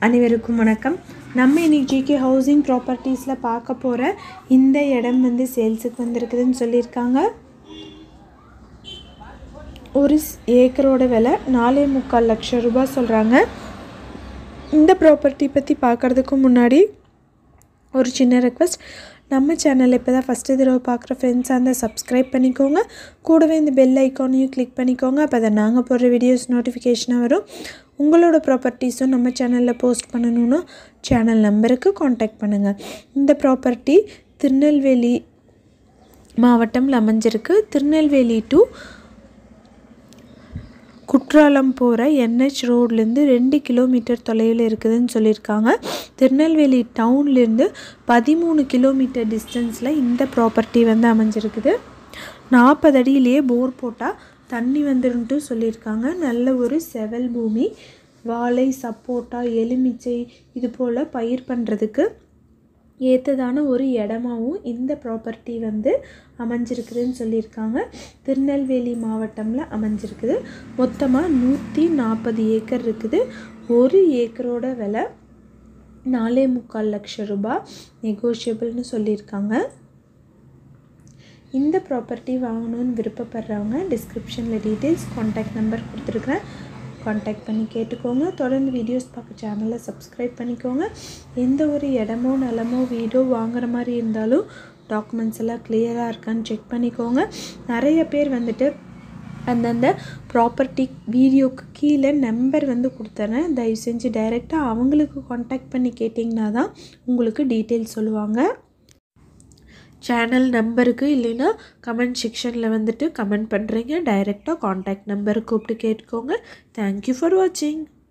அனைவருக்கும் வணக்கம் நம்ம இன்னைக்கு ஜிகே ஹவுசிங் ப்ராப்பர்ட்டிஸில் பார்க்க போகிற இந்த இடம் வந்து சேல்ஸுக்கு வந்திருக்குதுன்னு சொல்லியிருக்காங்க ஒரு ஸ்- ஏக்கரோட விலை நாலே முக்கால் லட்சம் ரூபாய் சொல்கிறாங்க இந்த ப்ராப்பர்ட்டி பற்றி பார்க்குறதுக்கு முன்னாடி ஒரு சின்ன ரெக்வஸ்ட் நம்ம சேனல் இப்போ தான் ஃபஸ்ட்டு தடவை பார்க்குற ஃப்ரெண்ட்ஸாக இருந்தால் சப்ஸ்கிரைப் பண்ணிக்கோங்க கூடவே இந்த பெல் ஐக்கானையும் கிளிக் பண்ணிக்கோங்க அப்போ தான் நாங்கள் போடுற வீடியோஸ் நோட்டிஃபிகேஷனாக வரும் உங்களோட ப்ராப்பர்ட்டிஸும் நம்ம சேனலில் போஸ்ட் பண்ணணுன்னா சேனல் நம்பருக்கு காண்டாக்ட் பண்ணுங்கள் இந்த ப்ராப்பர்ட்டி திருநெல்வேலி மாவட்டம்ல அமைஞ்சிருக்கு திருநெல்வேலி டு குற்றாலம் போகிற என்ஹெச் ரோட்லேருந்து ரெண்டு கிலோமீட்டர் தொலைவில் இருக்குதுன்னு சொல்லியிருக்காங்க திருநெல்வேலி டவுன்லேருந்து பதிமூணு கிலோமீட்டர் டிஸ்டன்ஸில் இந்த ப்ராப்பர்ட்டி வந்து அமைஞ்சிருக்குது நாற்பது அடியிலேயே போர் போட்டால் தண்ணி வந்துருன்ட்டு சொல்லியிருக்காங்க நல்ல ஒரு செவல் பூமி வாழை சப்போட்டா எலுமிச்சை இது போல் பயிர் பண்ணுறதுக்கு ஏற்றதான ஒரு இடமாவும் இந்த ப்ராப்பர்ட்டி வந்து அமைஞ்சிருக்குதுன்னு சொல்லியிருக்காங்க திருநெல்வேலி மாவட்டமில் அமைஞ்சிருக்குது மொத்தமாக நூற்றி நாற்பது ஏக்கர் இருக்குது ஒரு ஏக்கரோட விலை நாலே முக்கால் லட்சம் ரூபாய் நெகோஷியபிள்னு சொல்லியிருக்காங்க இந்த ப்ராப்பர்ட்டி வாங்கணும்னு விருப்பப்படுறவங்க டிஸ்கிரிப்ஷனில் டீட்டெயில்ஸ் காண்டாக்ட் நம்பர் கொடுத்துருக்குறேன் காண்டாக்ட் பண்ணி கேட்டுக்கோங்க தொடர்ந்து வீடியோஸ் பார்க்க சேனலை சப்ஸ்கிரைப் பண்ணிக்கோங்க எந்த ஒரு இடமோ நிலமோ வீடோ வாங்குற மாதிரி இருந்தாலும் டாக்குமெண்ட்ஸ் எல்லாம் கிளியராக இருக்கான்னு செக் பண்ணிக்கோங்க நிறைய பேர் வந்துட்டு அந்தந்த ப்ராப்பர்ட்டி வீடியோக்கு கீழே நம்பர் வந்து கொடுத்துறேன் தயவு செஞ்சு டைரெக்டாக அவங்களுக்கு காண்டாக்ட் பண்ணி கேட்டிங்கன்னா தான் உங்களுக்கு டீட்டெயில் சொல்லுவாங்க சேனல் நம்பருக்கு இல்லைன்னா கமெண்ட் செக்ஷனில் வந்துட்டு கமெண்ட் பண்ணுறீங்க டைரெக்டாக காண்டாக்ட் நம்பருக்கு கூப்பிட்டு கேட்டுக்கோங்க தேங்க்யூ ஃபார் வாட்சிங்